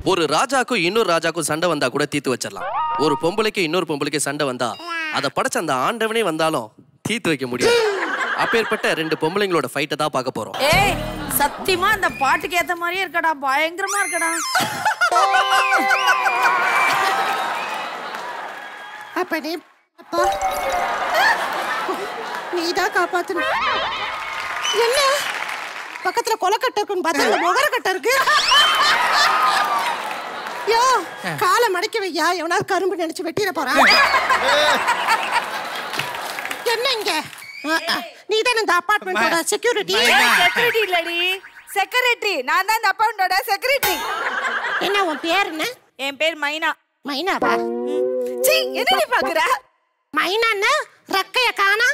ஒரு ராஜாக்கும் இன்னொரு ராஜாக்கும் சண்டை வந்தா கூட தீர்த்து வச்சிடலாம் ஒரு பொம்பளைக்கு இன்னொரு பொம்பளைக்கு சண்டை வந்தா அதை படைச்ச அந்த ஆண்டவனே வந்தாலும் தீர்த்து வைக்க முடியாது அப்பேற்பட்ட ரெண்டு பொம்பளைங்களோட ஃபைட்டை தான் பார்க்க போறோம் ஏய் சத்தியமா அந்த பாட்டுக்கு ஏத்த மாதிரியே இருக்கடா பயங்கரமா இருக்கடா அப்பனே அப்பா நீதான் காப்பாத்தணும் என்ன பக்கத்துல கொலக்கட்டை இருக்குன்னு பார்த்தா இந்த முகரக்கட்டை இருக்கு யோ காலை மடக்கி வையா எவனாவது கரும்பு நினைச்சு வெட்டிட போறான் என்ன இங்க நீ தானே இந்த அபார்ட்மெண்டோட செக்யூரிட்டி செக்யூரிட்டி இல்லடி செக்யூரிட்டி நான் தான் இந்த அப்பாவுண்டோட செக்யூரிட்டி என்ன உன் பேர் என்ன என் பேர் மைனா மைனாவா சீ என்ன நீ பாக்குற மைனான்னு ரெக்கைய காணா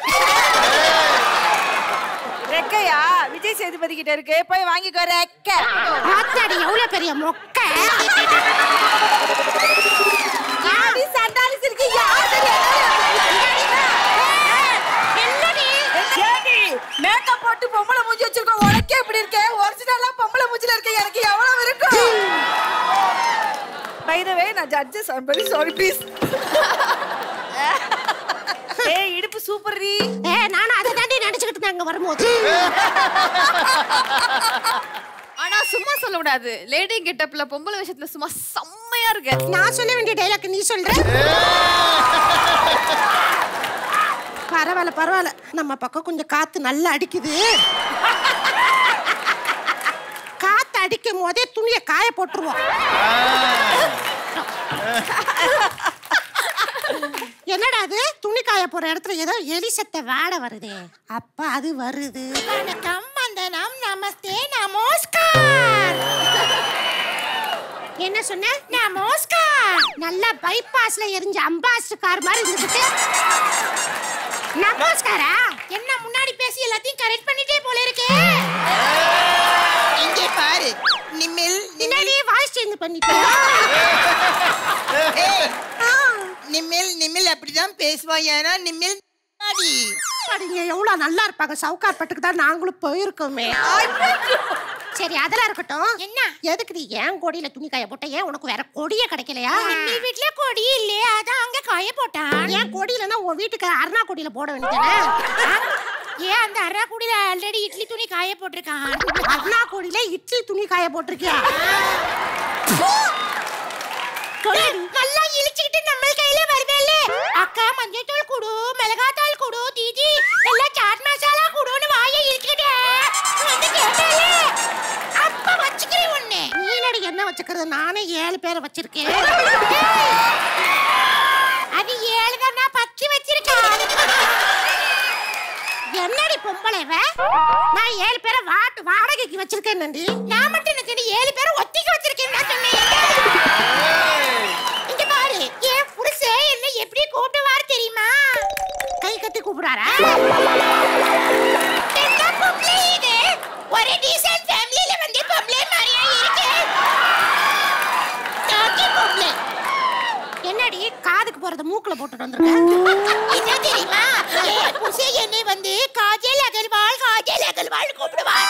ரெக்கையா விஜய் சேதுபதி கிட்ட இருக்கு போய் வாங்கிக்கோ ரெக்க ஆத்தாடி எவ்வளவு பெரிய மொக்க யாடி சண்டாலி சிரிக்கி யாரு என்னடி ஏடி மேக்கப் போட்டு பொம்பளை மூஞ்சி வச்சிருக்க உனக்கே இப்படி இருக்கே ஒரிஜினலா பொம்பளை மூஞ்சில இருக்க எனக்கு எவ்வளவு இருக்கும் பை த வே நான் judges I'm very sorry please ஏய் இடுப்பு சூப்பர் ரீ ஏ நானும் அதை தாண்டி நினைச்சுக்கிட்டு இருந்தேன் அங்க வரும்போது ஆனா சும்மா சொல்ல கூடாது லேடி கெட்டப்ல பொம்பளை விஷயத்துல சும்மா செம்மையா இருக்கு நான் சொல்ல வேண்டிய டைலாக் நீ சொல்ற பரவாயில்ல பரவாயில்ல நம்ம பக்கம் கொஞ்சம் காத்து நல்லா அடிக்குது காத்து அடிக்கும் போதே துணியை காய போட்டுருவோம் என்னடா அது துணி காய போற இடத்துல ஏதோ எலி சத்த வாட வருதே அப்ப அது வருது வணக்கம் வந்தனம் நமஸ்தே நமஸ்கார் என்ன சொன்ன நமஸ்கார் நல்லா பைபாஸ்ல எரிஞ்ச அம்பாஸ்டர் கார் மாதிரி இருந்துட்டு நமஸ்காரா என்ன முன்னாடி பேசி எல்லாத்தையும் கரெக்ட் பண்ணிட்டே போல இருக்கே இங்கே பாரு நிமில் முன்னாடியே வாய்ஸ் சேஞ்ச் பண்ணிட்டியா ஏய், ஆ. நிமில் நிமில் அப்படிதான் பேசுவான் ஏன்னா நிமில் அடி. அடிங்க எவ்வளவு நல்லா இருப்பாங்க சவுகார்பட்டுக்கு தான் நாங்களும் போயிருக்கோமே சரி அதெல்லாம் இருக்கட்டும் என்ன எதுக்கு நீ ஏன் கொடியில துணி காய போட்ட ஏன் உனக்கு வேற கொடியே கிடைக்கலையா நீ வீட்ல கொடி இல்லையே அதான் அங்க காய போட்டான் ஏன் கொடியிலனா உன் வீட்டுக்கு அருணா கொடியில போட வேண்டியதானே ஏன் அந்த அருணா கொடியில ஆல்ரெடி இட்லி துணி காய போட்டிருக்கான் அருணா கொடியில இட்லி துணி காய போட்டிருக்கியா நல்லா இழிச்சுக்கிட்டு நம்ம கையில வருதல்ல அக்கா மஞ்சள் தூள் குடு மிளகாத்தூள் குடு தீதி நல்லா சாட் மசாலா குடுன்னு வாயை இழுச்சுக்கிட்டு வந்து கேட்டாலே அப்ப வச்சுக்கிறேன் உன்னை நீலடி என்ன வச்சுக்கிறது நானே ஏழு பேரை வச்சிருக்கேன் அது ஏழு தான் நான் பச்சு வச்சிருக்கேன் என்னடி பொம்பளை இவ? நான் ஏழு பேரை வாட்டு வாடகைக்கு வச்சிருக்கேன் நண்டி நான் மட்டும் என்ன ஏழு பேரை ஒத்திக்கு வச்சிருக்கேன் நான் சொன்னேன் இங்க பாரு என் புருஷன் என்ன எப்படி கூப்பிடுவாரு தெரியுமா கை கட்டி கூப்பிடுறாரா என்ன பொம்பளை இது ஒரு டீசன்ட் ஃபேமிலில வந்து பொம்பளை மாதிரியா இருக்கு நாட்டி பொம்பளை என்னடி காதுக்கு போறத மூக்குல போட்டுட்டு வந்திருக்க என்ன தெரியுமா என் புருஷன் என்னை வந்து காஜல் அகர்வால் காஜல் அகர்வால் கூப்பிடுவார்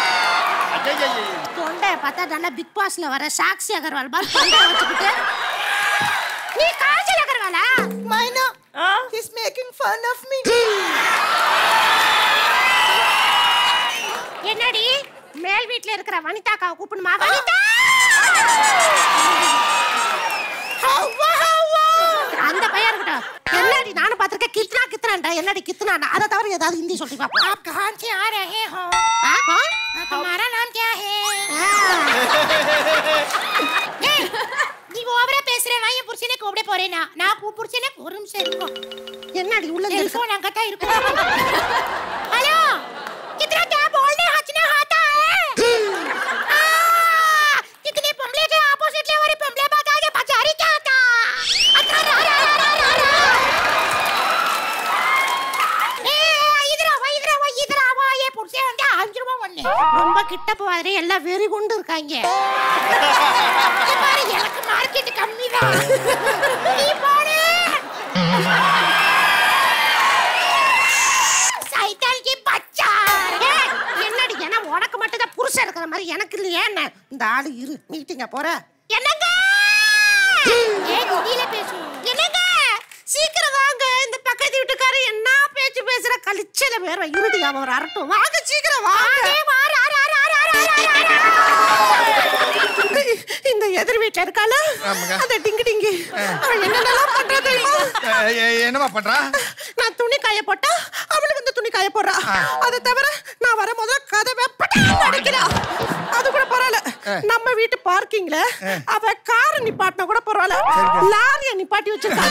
தொண்டை பார்த்தா நல்லா பிக் பாஸ்ல வர சாக்ஷி அகர்வால் மாதிரி தொண்டை வச்சுக்கிட்டு நீ காஜல் அகர்வாலா மைனா he's making fun of me என்னடி மேல் வீட்ல இருக்கிற வனிதாக்காவை கூப்பிடுமா வனிதா ஹவ்வா, ஹவ்வா. அந்த பையன் இருக்கட்டும் என்னடி நானும் பார்த்திருக்கேன் கித்னா கித்னான்டா என்னடி கித்னா அதை தவிர ஏதாவது ஹிந்தி சொல்லி பாப்போம் आप कहां से आ रहे हो तुम्हारा नाम क्या है ஏய், நீ ஓவரா பேசுற நான் என் புருஷனை கூப்பிட போறேனா நான் கூ புருஷனை ஒரு நிமிஷம் இருக்கும் என்னடி உள்ள செல்போன் அங்க தான் இருக்கு ஹலோ कितना क्या बोलने हंसना आता है आ, कितने पमले के ऑपोजिट ले वाले पमले बता के पचारी क्या था अच्छा रा रा रा रा रा रा ए इधर வா इधर வா इधर வா ஏ புருஷன் வந்து அஞ்சு ரூபாய் ஒண்ணு ரொம்ப கிட்ட போவாரு எல்லாம் வெறி கொண்டு இருக்காங்க இங்க பாரு எனக்கு மார்க்கெட் கம்மி தான் நீ போடு சைத்தான் கி பச்சா என்னடி ஏன்னா உனக்கு மட்டும் தான் புருஷன் இருக்கிற மாதிரி எனக்கு இல்லையே என்ன இந்த ஆளு இரு மீட்டிங்க போற என்னங்க ஏன் ஹிந்தியில பேசுவோம் என்னங்க சீக்கிரம் வாங்க இந்த பக்கத்து வீட்டுக்காரர் என்ன பேச்சு பேசுற கலிச்சல வேற இருடி அவர் அரட்டும் வாங்க சீக்கிரம் வாங்க இந்த எதிர் வீட்டுல இருக்கால ஆமாங்க. அந்த டிங்கு டிங்கி அவன் என்னென்னலாம் பண்றா தெரியுமா அஹ், எ- என்னம்மா பண்றா நான் துணி காய போட்டா அவளுக்கு இந்த துணி காய போடுறா அதை தவிர நான் வர முதல்ல கதவை பட்டான்னு அடிக்கிறா அது கூட பரவாயில்ல நம்ம வீட்டு பார்க்கிங்ல அவ கார் நிப்பாட்டினா கூட பரவாயில்ல லாரிய நிப்பாட்டி வச்சிருக்கா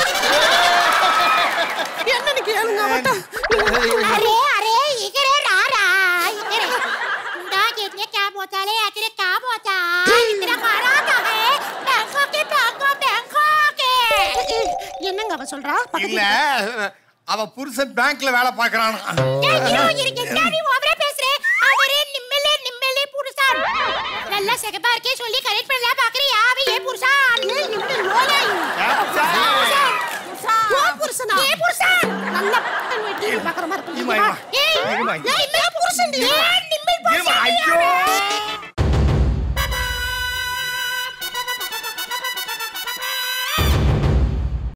என்ன கேளுங்க அவட்ட अरे अरे इकडे राहा राहा इकडे हुंडा घेतले क्या बोचाले याकडे का बोचा इकडे मारा आहे बँकॉक के बँकॉक बँकॉक என்னங்க அவ சொல்றா இல்ல அவ புருஷன் பேங்க்ல வேலை பாக்குறானா நீ ஓவரா பேசுறே அவரே நிம்மலே நிம்மலே புருஷன் நல்ல செகபார்க்கே சொல்லி கரெக்ட் பண்ணலாம் பாக்குறியா அவ ஏ புருஷன் உன் புருஷனா ஏ புருஷன் நல்ல டிவி பாக்குற மாதிரி இம்மா, இருக்கு இம்மா. ஏய் இம்மா. ஏய், என்ன புருஷன் ஏன்